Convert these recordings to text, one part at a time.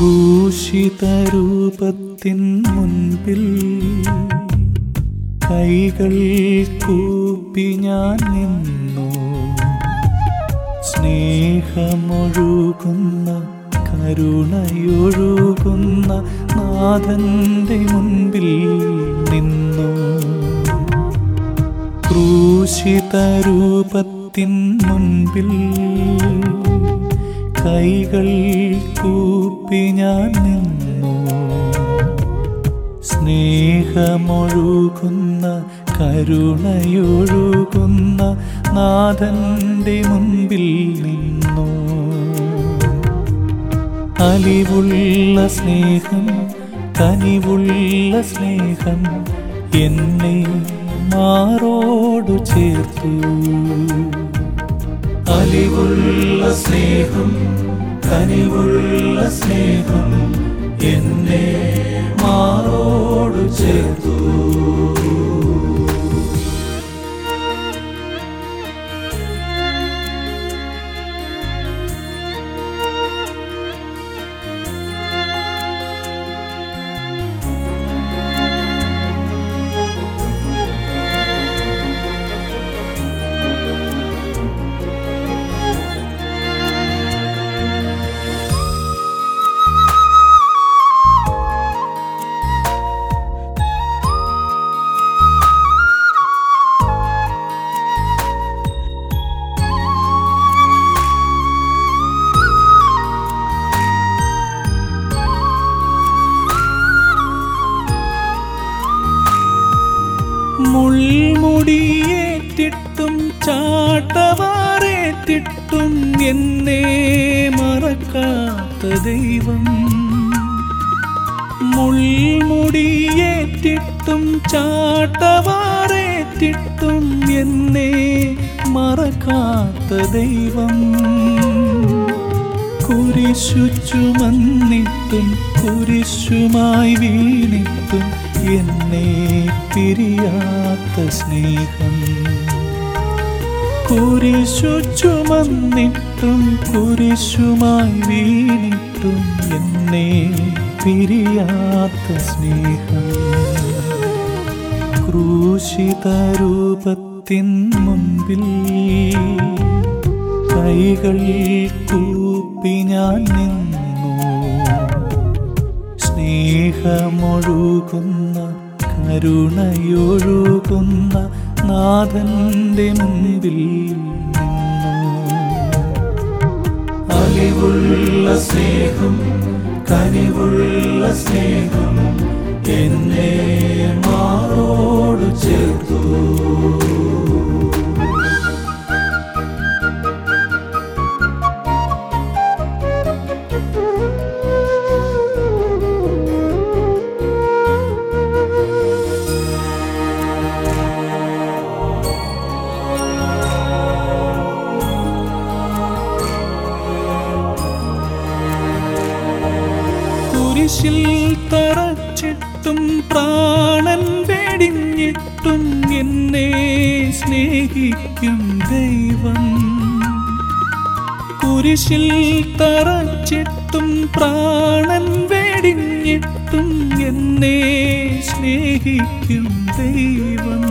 ക്രൂശിതരൂപത്തിൻ മുൻപിൽ കൈകൾ കൂപ്പി ഞാൻ നിന്നു സ്നേഹമൊഴുകുന്ന കരുണയൊഴുകുന്ന നാഥന്റെ മുൻപിൽ നിന്നു ക്രൂശിതരൂപത്തിൻ മുൻപിൽ കൈകൾ കൂപ്പി ഞാൻ നിന്നു സ്നേഹമൊഴുകുന്ന കരുണയൊഴുകുന്ന നാഥന്റെ മുൻപിൽ നിന്നു അലിവുള്ള സ്നേഹം കനിവുള്ള സ്നേഹം എന്നെ മാറോടു ചേർത്തു അലിവുള്ള സ്നേഹം കനിവുള്ള സ്നേഹം എന്നെ മാറോടു ചേർത്തു മുൾമുടിയേറ്റിട്ടും ചാട്ടവാറേറ്റിട്ടും എന്നെ മറക്കാത്ത ദൈവം മുൾമുടിയേറ്റിട്ടും ചാട്ടവാറേറ്റിട്ടും എന്നെ മറക്കാത്ത ദൈവം കുരിശു ചുമന്നിട്ടും കുരിശുമായി വീണിട്ടും എന്നെ പിരിയാത്ത സ്നേഹം കുരിശു ചുമന്നിട്ടും കുരിശുമായി വീണിട്ടും എന്നെ പിരിയാത്ത സ്നേഹം ക്രൂശിതരൂപത്തിൻ മുൻപിൽ കൈകൾ കൂപ്പി ഞാൻ നിന്നു സ്നേഹമൊഴുകുന്ന കരുണയൊഴുകുന്ന നാഥന്റെ മുൻപിൽ നിന്നു അലിവുള്ള സ്നേഹം കനിവുള്ള സ്നേഹം എന്നെ മാറോട് ചേർത്തു കുരിശിൽ തറച്ചിട്ടും പ്രാണൻ വെടിഞ്ഞിട്ടും എന്നെ സ്നേഹിക്കും ദൈവം കുരിശിൽ തറച്ചിട്ടും പ്രാണൻ വെടിഞ്ഞിട്ടും എന്നെ സ്നേഹിക്കും ദൈവം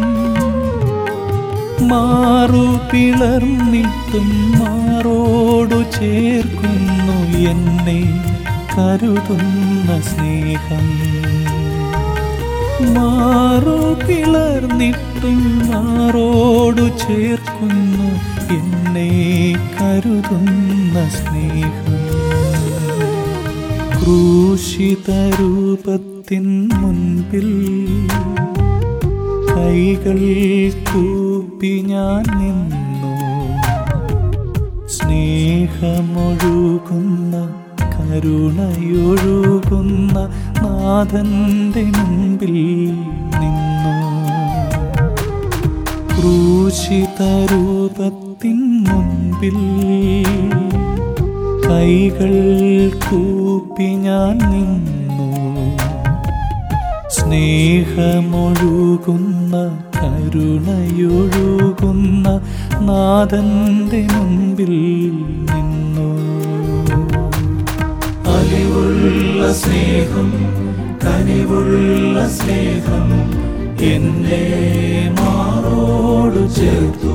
മാറു പിളർന്നിട്ടും മാറോടു ചേർക്കുന്നു എന്നെ കരുതുന്ന സ്നേഹം മാറു പിളർന്നിട്ടും മാറോടു ചേർക്കുന്നു എന്നെ കരുതുന്ന സ്നേഹം ക്രൂശിതരൂപത്തിൻ മുൻപിൽ കൈകൾ കൂപ്പി ഞാൻ നിന്നു സ്നേഹമൊഴുകുന്ന കരുണയൊഴുകുന്ന നാഥന്റെ മുൻപിൽ നിന്നു ക്രൂശിതരൂപത്തിൻ മുൻപിൽ കൈകൾ കൂപ്പി ഞാൻ നിന്നു സ്നേഹമൊഴുകുന്ന കരുണയൊഴുകുന്ന നാഥന്റെ മുൻപിൽ നിന്നു അലിവുള്ള സ്നേഹം കനിവുള്ള സ്നേഹം എന്നെ മാറോടു ചേർത്തു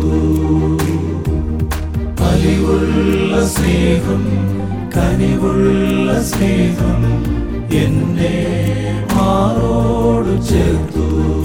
അലിവുള്ള സ്നേഹം കനിവുള്ള സ്നേഹം എന്നെ മാറോടു ചേർത്തു